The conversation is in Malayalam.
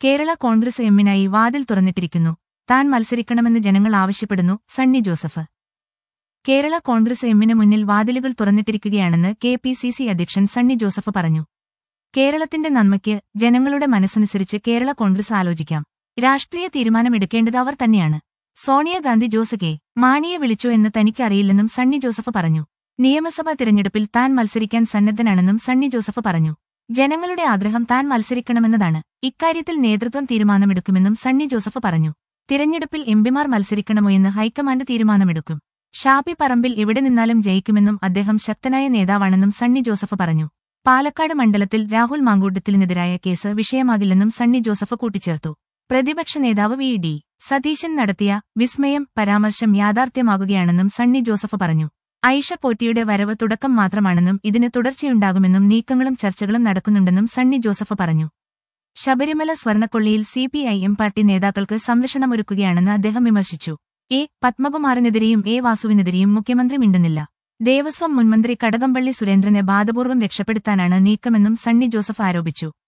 കേരള കോൺഗ്രസ് എമ്മിനായി വാതിൽ തുറന്നിട്ടിരിക്കുന്നു താൻ മത്സരിക്കണമെന്ന് ജനങ്ങൾ ആവശ്യപ്പെടുന്നു സണ്ണി ജോസഫ് കേരള കോൺഗ്രസ് എമ്മിന് മുന്നിൽ വാതിലുകൾ തുറന്നിട്ടിരിക്കുകയാണെന്ന് കെ പി സി സി അധ്യക്ഷൻ സണ്ണി ജോസഫ് പറഞ്ഞു കേരളത്തിന്റെ നന്മയ്ക്ക് ജനങ്ങളുടെ മനസ്സനുസരിച്ച് കേരള കോൺഗ്രസ് ആലോചിക്കാം രാഷ്ട്രീയ തീരുമാനമെടുക്കേണ്ടത് അവർ തന്നെയാണ് സോണിയാഗാന്ധി ജോസ് കെ മാണിയെ വിളിച്ചോ എന്ന് തനിക്കറിയില്ലെന്നും സണ്ണി ജോസഫ് പറഞ്ഞു നിയമസഭാ തിരഞ്ഞെടുപ്പിൽ താൻ മത്സരിക്കാൻ സന്നദ്ധനാണെന്നും സണ്ണി ജോസഫ് പറഞ്ഞു ജനങ്ങളുടെ ആഗ്രഹം താൻ മത്സരിക്കണമെന്നതാണ് ഇക്കാര്യത്തിൽ നേതൃത്വം തീരുമാനമെടുക്കുമെന്നും സണ്ണി ജോസഫ് പറഞ്ഞു തിരഞ്ഞെടുപ്പിൽ എംപിമാർ മത്സരിക്കണമോ എന്ന് ഹൈക്കമാൻഡ് തീരുമാനമെടുക്കും ഷാപ്പി പറമ്പിൽ എവിടെ നിന്നാലും ജയിക്കുമെന്നും അദ്ദേഹം ശക്തനായ നേതാവാണെന്നും സണ്ണി ജോസഫ് പറഞ്ഞു പാലക്കാട് മണ്ഡലത്തിൽ രാഹുൽ മാങ്കൂട്ടത്തിനെതിരായ കേസ് വിഷയമാകില്ലെന്നും സണ്ണി ജോസഫ് കൂട്ടിച്ചേർത്തു പ്രതിപക്ഷ നേതാവ് വി ഡി സതീശൻ നടത്തിയ വിസ്മയം പരാമർശം യാഥാർത്ഥ്യമാകുകയാണെന്നും സണ്ണി ജോസഫ് പറഞ്ഞു ഐഷ പോറ്റിയുടെ വരവ് തുടക്കം മാത്രമാണെന്നും ഇതിന് തുടർച്ചയുണ്ടാകുമെന്നും നീക്കങ്ങളും ചർച്ചകളും നടക്കുന്നുണ്ടെന്നും സണ്ണി ജോസഫ് പറഞ്ഞു ശബരിമല സ്വർണക്കൊള്ളിയിൽ സിപിഐഎം പാർട്ടി നേതാക്കൾക്ക് സംരക്ഷണമൊരുക്കുകയാണെന്ന് അദ്ദേഹം വിമർശിച്ചു എ പത്മകുമാറിനെതിരെയും എ വാസുവിനെതിരെയും മുഖ്യമന്ത്രി മിണ്ടുന്നില്ല ദേവസ്വം മുൻമന്ത്രി കടകംപള്ളി സുരേന്ദ്രനെ ബാധപൂർവ്വം രക്ഷപ്പെടുത്താനാണ് നീക്കമെന്നും സണ്ണി ജോസഫ് ആരോപിച്ചു